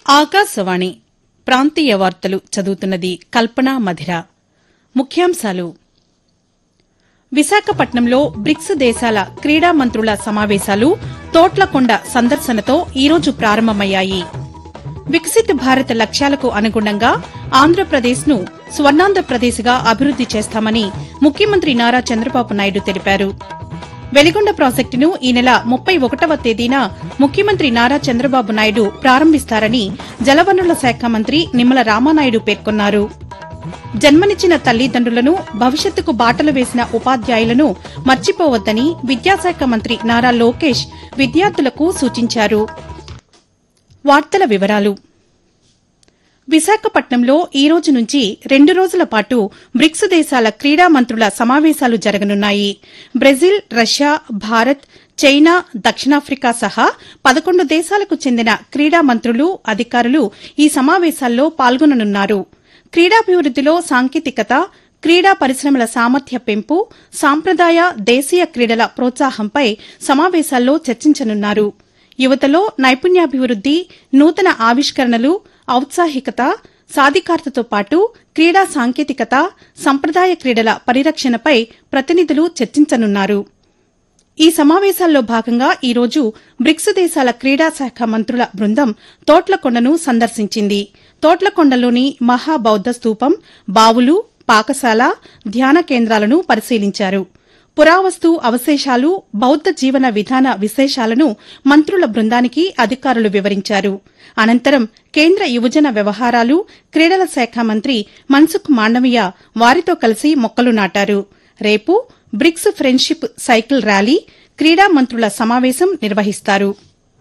ఆకాశవాణి ప్రాంతీయ వార్తలు చదువుతున్నది కల్పన మధిర ముఖ్యాంశాలు విశాఖపట్నంలో బ్రిక్స్ దేశాల క్రీడా మంత్రుల సమావేశాలు తోట్లకొండ సందర్శనతో ఈరోజు ప్రారంభమయ్యాయి వికసిత్ భారత్ లక్ష్యాలకు అనుగుణంగా ఆంధ్రప్రదేశ్ను స్వర్ణాంధ్రప్రదేశ్గా అభివృద్ది చేస్తామని ముఖ్యమంత్రి నారా చంద్రబాబు నాయుడు తెలిపారు వెలిగొండ ప్రాజెక్టును ఈ నెల ముప్పై ఒకటవ తేదీన ముఖ్యమంత్రి నారా చంద్రబాబు నాయుడు ప్రారంభిస్తారని జలవనరుల శాఖ మంత్రి నిమ్మల రామానాయుడు పేర్కొన్నారు జన్మనిచ్చిన తల్లిదండ్రులను భవిష్యత్తుకు బాటలు వేసిన ఉపాధ్యాయులను మర్చిపోవద్దని విద్యాశాఖ మంత్రి నారా లోకేష్ విద్యార్థులకు సూచించారు వార్తల వివరాలు విశాఖపట్నంలో ఈ రోజు నుంచి రెండు రోజుల పాటు బ్రిక్స్ దేశాల క్రీడా మంత్రుల సమావేశాలు జరగనున్నాయి బ్రెజిల్ రష్యా భారత్ చైనా దక్షిణాఫ్రికా సహా పదకొండు దేశాలకు చెందిన క్రీడా మంత్రులు అధికారులు ఈ సమావేశాల్లో పాల్గొననున్నారు క్రీడాభివృద్దిలో సాంకేతికత క్రీడా పరిశ్రమల సామర్థ్య పెంపు సాంప్రదాయ దేశీయ క్రీడల ప్రోత్సాహంపై సమావేశాల్లో చర్చించనున్నారు యువతలో నైపుణ్యాభివృద్ది నూతన ఆవిష్కరణలు ఔత్సాహికత సాధికారతతో పాటు క్రీడా సాంకేతికత సంప్రదాయ క్రీడల పరిరక్షణపై ప్రతినిధులు చర్చించనున్నారు ఈ సమావేశాల్లో భాగంగా ఈ రోజు బ్రిక్స్ దేశాల క్రీడా శాఖ మంత్రుల బృందం తోట్లకొండను సందర్శించింది తోట్లకొండలోని మహాబౌద్ద స్తూపం బావులు పాకశాల ధ్యాన కేంద్రాలను పరిశీలించారు పురావస్తు అవశేషాలు బౌద్ద జీవన విధాన విశేషాలను మంత్రుల బృందానికి అధికారులు వివరించారు అనంతరం కేంద్ర యువజన వ్యవహారాలు క్రీడల శాఖ మంత్రి మన్సుఖ్ మాండవీయ వారితో కలిసి మొక్కలు నాటారు రేపు బ్రిక్స్ ఫ్రెండ్షిప్ సైకిల్ ర్యాలీ క్రీడా మంత్రుల సమావేశం నిర్వహిస్తారు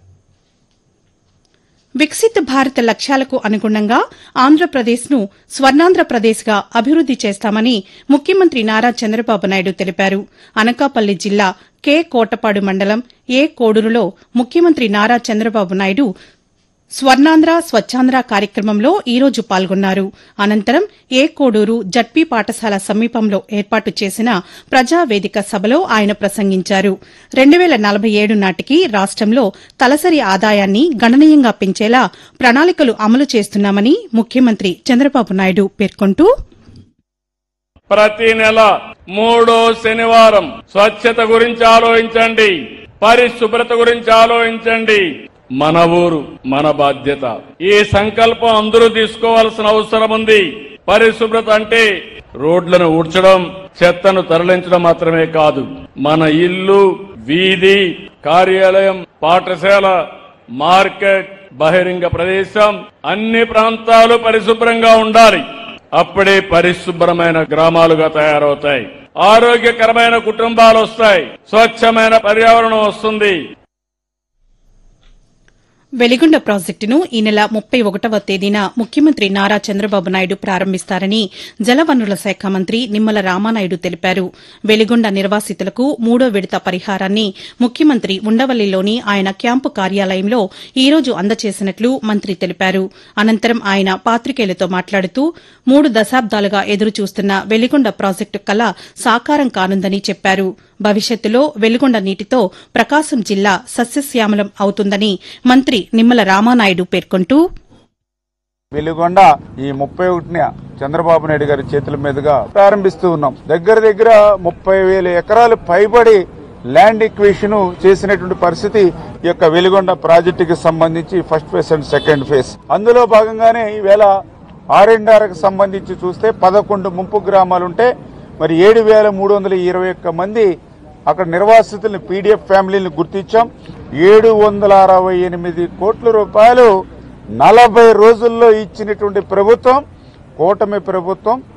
వికసిత్ భారత్ లక్ష్యాలకు అనుగుణంగా ఆంధ్రప్రదేశ్ను స్వర్ణాంధ్రప్రదేశ్గా అభివృద్ది చేస్తామని ముఖ్యమంత్రి నారా చంద్రబాబు నాయుడు తెలిపారు అనకాపల్లి జిల్లా కే కోటపాడు మండలం ఏ కోడూరులో ముఖ్యమంత్రి నారా చంద్రబాబు నాయుడు స్వర్ణాంధ్ర స్వచ్ఛాంధ్ర కార్యక్రమంలో ఈ రోజు పాల్గొన్నారు అనంతరం ఏ కోడూరు జడ్పీ పాఠశాల సమీపంలో ఏర్పాటు చేసిన ప్రజావేదిక సభలో ఆయన ప్రసంగించారు రెండు వేల నలభై ఏడు నాటికి రాష్టంలో తలసరి ఆదాయాన్ని గణనీయంగా పెంచేలా ప్రణాళికలు అమలు చేస్తున్నామని ముఖ్యమంత్రి చంద్రబాబు నాయుడు పేర్కొంటూ ప్రతి నెల మూడో శనివారం స్వచ్ఛత గురించి ఆలోచించండి పరిశుభ్రత గురించి ఆలోచించండి మన ఊరు మన బాధ్యత ఈ సంకల్పం అందరూ తీసుకోవాల్సిన అవసరం ఉంది పరిశుభ్రత అంటే రోడ్లను ఊడ్చడం చెత్తను తరలించడం మాత్రమే కాదు మన ఇల్లు వీధి కార్యాలయం పాఠశాల మార్కెట్ బహిరంగ ప్రదేశం అన్ని ప్రాంతాలు పరిశుభ్రంగా ఉండాలి అప్పుడే పరిశుభ్రమైన గ్రామాలుగా తయారవుతాయి ఆరోగ్యకరమైన కుటుంబాలు వస్తాయి స్వచ్ఛమైన పర్యావరణం వస్తుంది వెలిగొండ ప్రాజెక్టును ఈ నెల ముప్పై ఒకటవ తేదీన ముఖ్యమంత్రి నారా చంద్రబాబు నాయుడు ప్రారంభిస్తారని జలవనరుల శాఖ మంత్రి నిమ్మల రామానాయుడు తెలిపారు వెలిగొండ నిర్వాసితులకు మూడో విడత పరిహారాన్ని ముఖ్యమంత్రి ఉండవల్లిలోని ఆయన క్యాంపు కార్యాలయంలో ఈ రోజు అందజేసినట్లు మంత్రి తెలిపారు అనంతరం ఆయన పాతికేయులతో మాట్లాడుతూ మూడు దశాబ్దాలుగా ఎదురుచూస్తున్న వెలిగొండ ప్రాజెక్టు కల సాకారం కానుందని చెప్పారు భవిష్యత్తులో వెలుగొండ నీటితో ప్రకాశం జిల్లా సస్యశ్యామలం అవుతుందని మంత్రి నిమ్మల రామానాయుడు పేర్కొంటూ వెలుగొండ ఈ ముప్పై ఒకటిన చంద్రబాబు నాయుడు గారి చేతుల మీదుగా ప్రారంభిస్తూ ఉన్నాం దగ్గర దగ్గర ముప్పై వేల ఎకరాలు పైబడి ల్యాండ్ ఎక్వేషన్ చేసినటువంటి పరిస్థితి ఈ యొక్క వెలుగొండ ప్రాజెక్టుకి సంబంధించి first phase and second phase అందులో భాగంగానే ఈవేళ ఆర్ అండ్ ఆర్ కి సంబంధించి చూస్తే పదకొండు ముంపు గ్రామాలుంటే మరి ఏడు వేల మూడు వందల ఇరవై ఒక్క మంది అక్కడ నిర్వాసితులను పీడిఎఫ్ ఫ్యామిలీని గుర్తించాం ఏడు వందల అరవై ఎనిమిది కోట్ల రూపాయలు నలభై రోజుల్లో ఇచ్చినటువంటి ప్రభుత్వం కూటమి ప్రభుత్వం